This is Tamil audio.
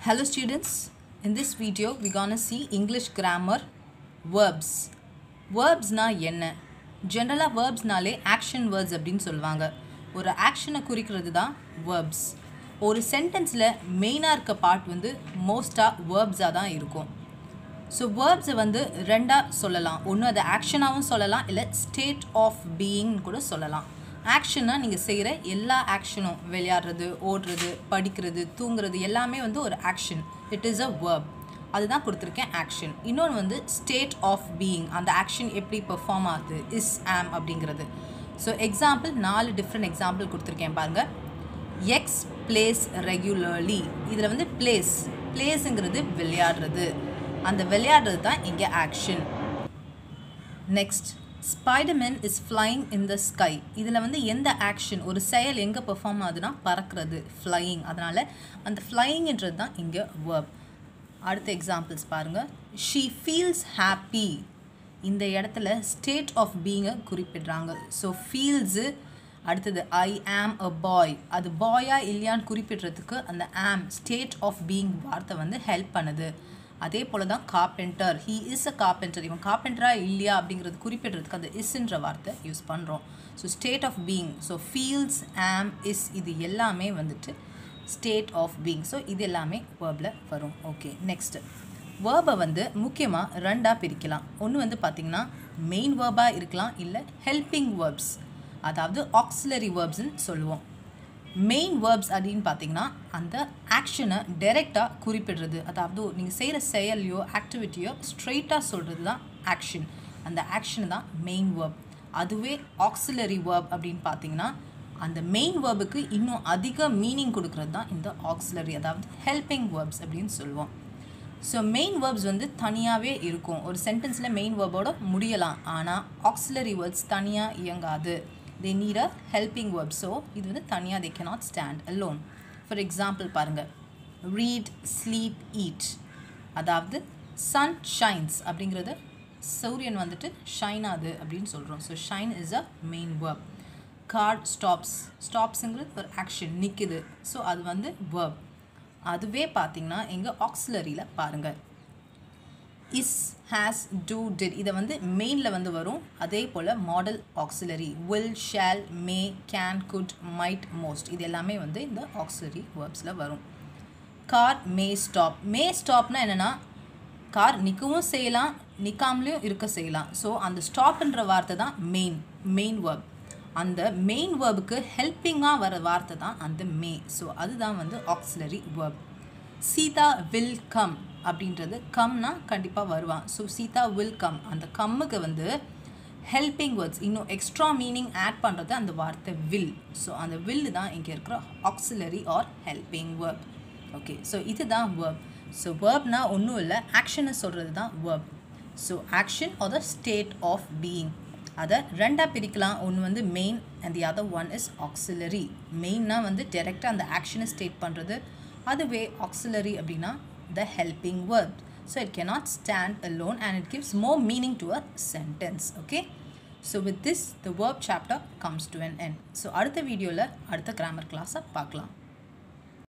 Hello students, in this video we gonna see English grammar verbs. verbsனா என்ன ஜென்ரலாக வேர்ப்ஸ்னாலே ஆக்ஷன் வேர்ட்ஸ் அப்படின்னு சொல்லுவாங்க ஒரு ஆக்ஷனை குறிக்கிறது தான் வேர்ப்ஸ் ஒரு சென்டென்ஸில் மெயினாக இருக்க பார்ட் வந்து மோஸ்ட்டாக வேர்ப்ஸாக தான் இருக்கும் ஸோ வேர்ப்ஸை வந்து ரெண்டாக சொல்லலாம் ஒன்று அதை ஆக்ஷனாகவும் சொல்லலாம் இல்லை ஸ்டேட் ஆஃப் பீயிங்னு கூட சொல்லலாம் ஆக்ஷனாக நீங்கள் செய்கிற எல்லா ஆக்ஷனும் விளையாடுறது ஓடுறது படிக்கிறது தூங்குறது எல்லாமே வந்து ஒரு action it is a verb அதுதான் கொடுத்துருக்கேன் ஆக்ஷன் இன்னொன்று வந்து ஸ்டேட் ஆஃப் பீயிங் அந்த ஆக்ஷன் எப்படி பெர்ஃபார்ம் ஆகுது இஸ் ஆம் அப்படிங்கிறது ஸோ எக்ஸாம்பிள் நாலு டிஃப்ரெண்ட் எக்ஸாம்பிள் கொடுத்துருக்கேன் பாருங்கள் எக்ஸ் பிளேஸ் ரெகுலர்லி இதில் வந்து பிளேஸ் பிளேஸுங்கிறது விளையாடுறது அந்த விளையாடுறது தான் இங்கே action next Spiderman is flying in the sky இதில் வந்து எந்த ஆக்ஷன் ஒரு செயல் எங்கே பெர்ஃபார்ம் ஆகுதுன்னா பறக்கிறது ஃப்ளையிங் அதனால் அந்த ஃப்ளையிங்ன்றது தான் இங்கே வேர்ப் அடுத்த எக்ஸாம்பிள்ஸ் பாருங்கள் ஷீ ஃபீல்ஸ் ஹாப்பி இந்த இடத்துல ஸ்டேட் ஆஃப் பீங்கை குறிப்பிடுறாங்க ஸோ ஃபீல்ஸு அடுத்தது ஐ ஆம் அ பாய் அது பாயா இல்லையான்னு குறிப்பிடுறதுக்கு அந்த ஆம் ஸ்டேட் ஆஃப் பீயிங் வார்த்தை வந்து ஹெல்ப் பண்ணுது அதே போல் தான் carpenter he is a carpenter இவன் கார்பெண்டரா இல்லையா அப்படிங்கிறது குறிப்பிடுறதுக்கு அந்த இஸ்ன்ற வார்த்தை யூஸ் பண்ணுறோம் so state of being so feels am is இது எல்லாமே வந்துட்டு ஸ்டேட் ஆஃப் பீயிங் ஸோ இது எல்லாமே வேர்பில் வரும் ஓகே நெக்ஸ்ட்டு வேர்பை வந்து முக்கியமாக ரெண்டாக பிரிக்கலாம் ஒன்று வந்து பார்த்திங்கன்னா மெயின் வேர்பாக இருக்கலாம் இல்லை ஹெல்பிங் வேர்ப்ஸ் அதாவது ஆக்சிலரி வேர்ப்ஸ்ன்னு சொல்லுவோம் மெயின் வேர்ப்ஸ் அப்படின்னு பார்த்தீங்கன்னா அந்த ஆக்ஷனை டைரெக்டாக குறிப்பிடுறது அதாவது நீங்கள் செய்கிற செயலையோ ஆக்டிவிட்டியோ ஸ்ட்ரெயிட்டாக சொல்கிறது தான் ஆக்ஷன் அந்த ஆக்ஷன் தான் மெயின் வேர்ப் அதுவே ஆக்சிலரி வேர்ப் அப்படின்னு பார்த்தீங்கன்னா அந்த மெயின் வேர்புக்கு இன்னும் அதிக மீனிங் கொடுக்கறது தான் இந்த ஆக்சிலரி அதாவது ஹெல்பிங் வேர்ப்ஸ் அப்படின்னு சொல்லுவோம் ஸோ மெயின் வேர்ப்ஸ் வந்து தனியாகவே இருக்கும் ஒரு சென்டென்ஸில் மெயின் வேர்போட முடியலாம் ஆனால் ஆக்சிலரி வேர்ப்ஸ் தனியாக இயங்காது they need a helping verb so இது வந்து தனியாக they cannot stand alone for example பாருங்கள் ரீட் ஸ்லீப் ஈட் அதாவது சன் ஷைன்ஸ் அப்படிங்கிறது சூரியன் வந்துட்டு ஷைன் ஆகுது அப்படின்னு சொல்கிறோம் so shine is a main verb guard stops ஸ்டாப்ஸுங்கிறது ஒரு ஆக்ஷன் நிற்குது ஸோ அது வந்து வேர்ப் அதுவே பார்த்தீங்கன்னா எங்கள் ஆக்சிலரியில் பாருங்கள் இஸ் ஹேஸ் டூ டிட் இதை வந்து மெயினில் வந்து வரும் அதே போல் modal auxiliary will shall may can could might must இது எல்லாமே வந்து இந்த ஆக்சிலரி வேர்ப்ஸில் வரும் கார் மே ஸ்டாப் மே ஸ்டாப்னா என்னென்னா கார் நிற்கவும் செய்யலாம் நிற்காமலையும் இருக்க செய்யலாம் ஸோ அந்த ஸ்டாப்ன்ற வார்த்தை தான் மெயின் மெயின் வேர்ப் அந்த மெயின் வேர்புக்கு ஹெல்ப்பிங்காக வர வார்த்தை தான் அந்த மே ஸோ அதுதான் வந்து auxiliary verb Sita will come அப்படின்றது கம்னா கண்டிப்பாக வருவான் ஸோ சீதா வில் கம் அந்த கம்முக்கு வந்து ஹெல்பிங் வேர்ட்ஸ் இன்னும் எக்ஸ்ட்ரா மீனிங் ஆட் பண்ணுறது அந்த வார்த்தை வில் ஸோ அந்த வில் தான் இங்கே இருக்கிற auxiliary or helping verb okay so இதுதான் வேர்ப் ஸோ வேர்ப்னா ஒன்றும் இல்லை ஆக்ஷனை சொல்கிறது தான் verb so action or the state of being அதை ரெண்டாக பிரிக்கலாம் ஒன்று வந்து main and the other one is auxiliary மெயின்னா வந்து டேரெக்டாக அந்த ஆக்ஷனை ஸ்டேட் பண்ணுறது அதுவே ஆக்சிலரி அப்படின்னா the helping verb so it cannot stand alone and it gives more meaning to a sentence okay so with this the verb chapter comes to an end so அடுத்த வீடியோவில் அடுத்த கிராமர் கிளாஸை பார்க்கலாம்